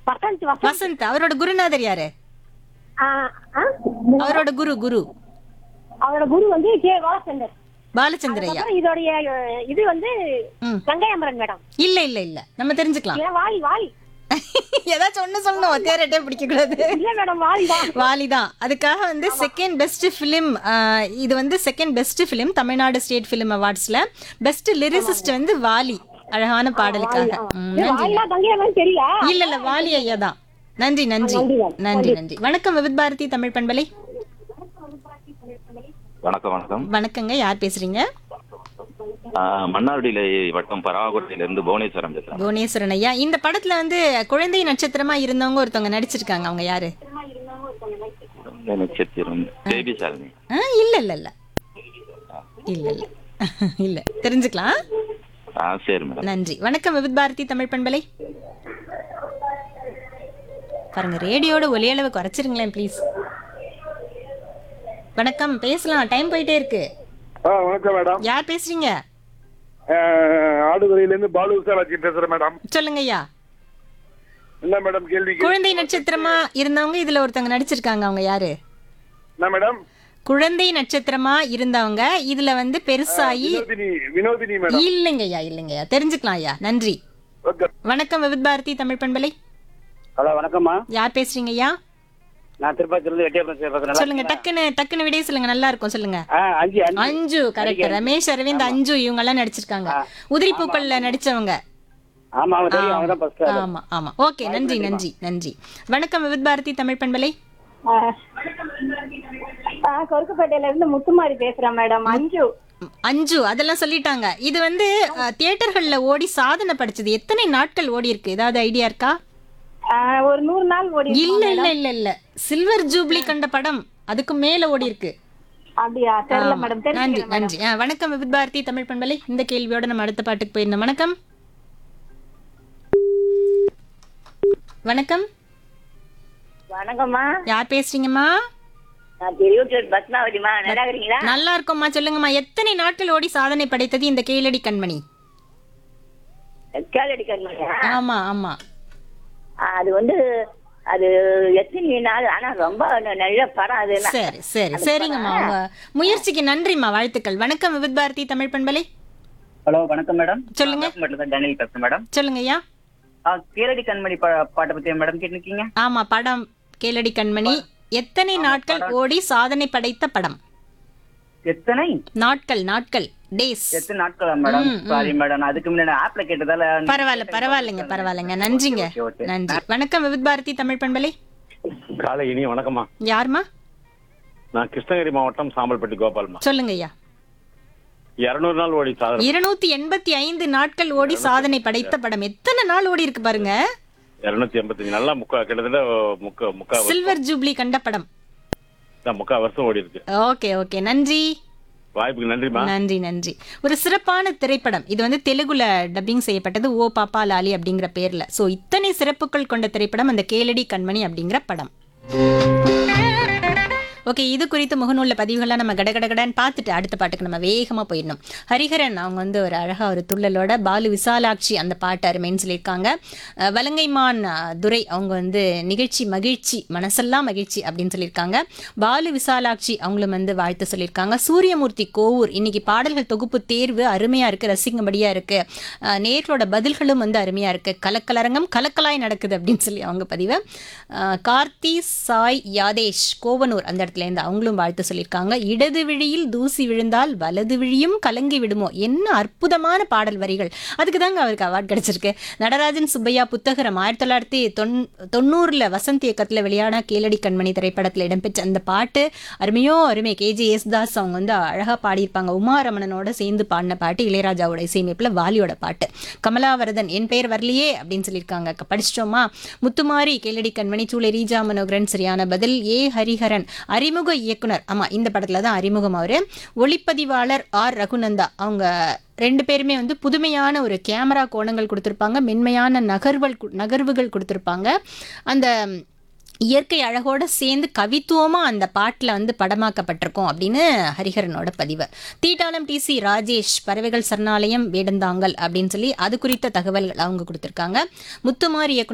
வசந்த் வசந்த் வசந்த் அவரோட குருநாதர் யாரு ஆ, ஆ? அவரோட குரு குரு அவரோட குரு வந்து கே பாலச்சந்தர் பாலச்சந்திரையா அப்புறம் இதோடைய அஹ், இது வந்து ம். கங்கையமரன் மேடம் இல்ல இல்ல இல்ல நம்ம தெரிஞ்சுக்கலாம் ஏன் வாலி வாலி ஏதாச்சும் ஒண்ணு சொல்லணும் ஒத்தையாரட்டே பிடிக்க கூடாது இல்ல மேடம் வாலி தான் வாலிதான் அதுக்காக வந்து செகண்ட் பெஸ்ட் ஃபிலிம் இது வந்து second best film Tamil Nadu state film அவார்ட்ஸ்ல பெஸ்ட் லிரிசிஸ்ட் வந்து வாலி அழகான பாடலுக்காக ம், நன்றி வாலினா கங்கையமரன் தெரியல இல்ல இல்ல வாலி ஐயா தான் நன்றி நன்றி நன்றி நன்றி வணக்கம் விவித் பாரதி தமிழ் பண்பலை வணக்கம் வணக்கம் வணக்கங்க யார் பேசுறீங்க ஆஹ் மன்னார்குடியில வட்டம் பராகுறையில இருந்து புவனேஸ்வரம் பேசுறேன் புவனேஸ்வரன் ஐயா இந்த படத்துல வந்து குழந்தை நட்சத்திரமா இருந்தவங்க ஒருத்தவங்க நடிச்சிருக்காங்க அவங்க யாரு நட்சத்திரம் பேபி சாலினி ஆ, இல்ல இல்ல இல்ல இல்ல இல்ல இல்ல தெரிஞ்சுக்கலாம் ஆ சரி மேடம் நன்றி வணக்கம் விவித் பாரதி தமிழ் பண்பலை பாருங்க ரேடியோட ஒலியளவு குறைச்சிருங்களேன் ப்ளீஸ் வணக்கம் பேசலாம் டைம் போயிட்டே இருக்கு ஆ வணக்கம் மேடம் யார் பேசுறீங்க ஆடுதுறையிலேருந்து பாலு விசாலாட்சி பேசுறேன் மேடம் சொல்லுங்க ஐயா என்ன மேடம் கேள்வி கே- குழந்தை நட்சத்திரமா இருந்தவங்க இதுல ஒருத்தவங்க நடிச்சிருக்காங்க அவங்க யாரு என்ன மேடம் குழந்தை நட்சத்திரமா இருந்தவங்க இதுல வந்து பெருசாகி வினோதினி வினோதினி மேடம் இல்லைங்க ஐயா இல்லைங்க ஐயா தெரிஞ்சுக்கலாம் ஐயா நன்றி ஓகே வணக்கம் விவித் பாரதி தமிழ் பண்பலை ஹலோ வணக்கம்மா யார் பேசுறீங்க ஐயா நான் திருப்பதிலிருந்து எட்டியப்பன் பேசுறேன் சொல்லுங்க டக்குன்னு டக்குன்னு விடைய சொல்லுங்க நல்லா இருக்கும் சொல்லுங்க ஆ அஞ்சு அஞ்சு அஞ்சு கரெக்ட் ரமேஷ் அரவிந்த் அஞ்சு இவங்க எல்லாம் நடிச்சிருக்காங்க உதிரி பூக்கள்ல நடிச்சவங்க ஆமா அவங்க தெரியும் அவங்க தான் ஃபர்ஸ்ட் ஆமா ஆமா ஓகே நன்றி நன்றி நன்றி வணக்கம் விவித் பாரதி தமிழ் பண்பலை கொருக்குப்பேட்டையில இருந்து முத்துமாரி பேசுறேன் மேடம் அஞ்சு அஞ்சு அதெல்லாம் சொல்லிட்டாங்க இது வந்து அஹ், தியேட்டர்கள்ல ஓடி சாதனை படிச்சது எத்தனை நாட்கள் ஓடி இருக்கு ஏதாவது ஐடியா இருக்கா ஆஹ், ஒரு நூறு நாள் ஓடி இல்ல இல்ல இல்ல இல்ல சில்வர் ஜூப்ளி கண்ட படம் அதுக்கு மேல ஓடி இருக்கு அப்படியா தெரியல ஆமா. மேடம் நன்றி தெரிஞ்சுக்கிறேன் மேடம் நன்றி ஆ, வணக்கம் விவித் பாரதி தமிழ் பண்பலை இந்த கேள்வியோட நம்ம அடுத்த பாட்டுக்கு போயிருந்தோம் வணக்கம் வணக்கம் வணக்கம்மா யார் பேசுறீங்கம்மா நான் திருவட்டூர் பத்மாவதிமா நல்லா இருக்கிறீங்களா நல்லா இருக்கோம்மா சொல்லுங்கம்மா எத்தனை நாட்கள் ஓடி சாதனை படைத்தது இந்த கேளடி கண்மணி கேளடி கண்மணியா ஆமா ஆமா அது வந்து அது எத்தனை நாள் ஆனா ரொம்ப நல்ல படம் அது சரி சரி சரிங்கம்மா உங்க முயற்சிக்கு நன்றிம்மா வாழ்த்துக்கள் வணக்கம் விவித் பாரதி தமிழ் பண்பலை ஹலோ வணக்கம் மேடம் சொல்லுங்க. மட்டும் தான் டேனியல் பேசுறேன் மேடம் சொல்லுங்க ஐயா ஆ கீழடி கண்மணி பா- பாட்டை பத்தி மேடம் கேட்டிருக்கீங்க ஆமா படம் கேளடி கண்மணி எத்தனை நாட்கள் ஓடி சாதனை படைத்த படம் எத்தனை நாட்கள் நாட்கள் டேஸ் எத்தனை நாட்களா மேடம் சாரி மேடம் நான் அதுக்கு முன்னாடி ஆப்ல கேட்டதால பரவாயில்ல பரவாயில்லைங்க பரவாயில்லைங்க நன்றிங்க ஓகே, ஓகே. நன்றி வணக்கம் விவித் பாரதி தமிழ் பண்பலை காலை இனி வணக்கம்மா யாருமா நான் கிருஷ்ணகிரி மாவட்டம் சாம்பல்பட்டி கோபால்மா சொல்லுங்க ஐயா இருநூறு நாள் ஓடி சாதனை இருநூத்தி எண்பத்தி ஐந்து நாட்கள் ஓடி சாதனை படைத்த படம் எத்தனை நாள் ஓடி இருக்கு பாருங்க இருநூத்தி எண்பத்தஞ்சு நல்லா முக்கா கிட்டத்தட்ட முக்கா முக்கா வருஷம் சில்வர் ஜூப்ளி கண்ட படம் தான் முக்கா வருஷம் ஓடி இருக்கு ஓகே ஓகே நன்றி வாய்ப்புக்கு நன்றிமா நன்றி நன்றி ஒரு சிறப்பான திரைப்படம் இது வந்து தெலுங்குல டப்பிங் செய்யப்பட்டது ஓ பாப்பா லாலி அப்படிங்கிற பேர்ல சோ இத்தனை சிறப்புகள் கொண்ட திரைப்படம் அந்த கேளடி கண்மணி அப்படிங்கிற படம் ஓகே இது குறித்து முகநூல்ல பதிவுகள்லாம் நம்ம கடகடகடன்னு பார்த்துட்டு அடுத்த பாட்டுக்கு நம்ம வேகமா போயிடணும் ஹரிஹரன் அவங்க வந்து ஒரு அழகா ஒரு துள்ளலோட பாலு விசாலாட்சி அந்த பாட்டு அருமைன்னு சொல்லியிருக்காங்க அஹ் வலங்கைமான் அஹ், துரை அவங்க வந்து நிகழ்ச்சி மகிழ்ச்சி மனசெல்லாம் மகிழ்ச்சி அப்படின்னு சொல்லியிருக்காங்க பாலு விசாலாட்சி அவங்களும் வந்து வாழ்த்து சொல்லியிருக்காங்க சூரியமூர்த்தி கோவூர் இன்னைக்கு பாடல்கள் தொகுப்பு தேர்வு அருமையா இருக்கு ரசிக்கும்படியா இருக்கு அஹ், நேர்களோட பதில்களும் வந்து அருமையா இருக்கு கலக்கலரங்கம் கலக்கலாய் நடக்குது அப்படின்னு சொல்லி அவங்க பதிவு அஹ், கார்த்தி சாய் யாதேஷ் கோவனூர் அந்த இடத்துல இருந்து அவங்களும் வாழ்த்து சொல்லியிருக்காங்க இடது விழியில் தூசி விழுந்தால் வலது விழியும் கலங்கி விடுமோ என்ன அற்புதமான பாடல் வரிகள் அதுக்கு தாங்க அவருக்கு அவார்ட் கிடைச்சிருக்கு நடராஜன் சுப்பையா புத்தகரம் ஆயிரத்தி தொள்ளாயிரத்தி தொன் தொண்ணூறுல வசந்த் இயக்கத்துல வெளியான கேளடி கண்மணி திரைப்படத்துல இடம்பெற்ற அந்த பாட்டு அருமையோ அருமை கேஜி யேசுதாஸ் அவங்க வந்து அழகா பாடியிருப்பாங்க உமாரமணனோட சேர்ந்து பாடின பாட்டு இளையராஜாவோட இசையமைப்புல வாலியோட பாட்டு கமலாவரதன் என் பெயர் வரலையே அப்படின்னு சொல்லியிருக்காங்க க- படிச்சிட்டோமா முத்துமாரி கேளடி கண்மணி சூளை ரீஜா மனோகரன் சரியான பதில் ஏ ஹரிஹரன் அறிமுக இயக்குனர் ஆமா இந்த படத்துல தான் அறிமுகம் அவரு ஒளிப்பதிவாளர் ஆர் ரகுநந்தா அவங்க ரெண்டு பேருமே வந்து புதுமையான ஒரு கேமரா கோணங்கள் கொடுத்துருப்பாங்க மென்மையான நகர்வல் கு- நகர்வுகள் கொடுத்துருப்பாங்க அந்த இயற்கை அழகோட சேர்ந்து கவித்துவமா அந்த பாட்டில் வந்து படமாக்கப்பட்டிருக்கும் அப்படின்னு ஹரிஹரனோட பதிவு தீட்டாளம் டிசி ராஜேஷ் பறவைகள் சரணாலயம் வேடந்தாங்கல் அப்படின்னு சொல்லி அது குறித்த தகவல்கள் அவங்க கொடுத்துருக்காங்க முத்துமாரி இயக்குனர்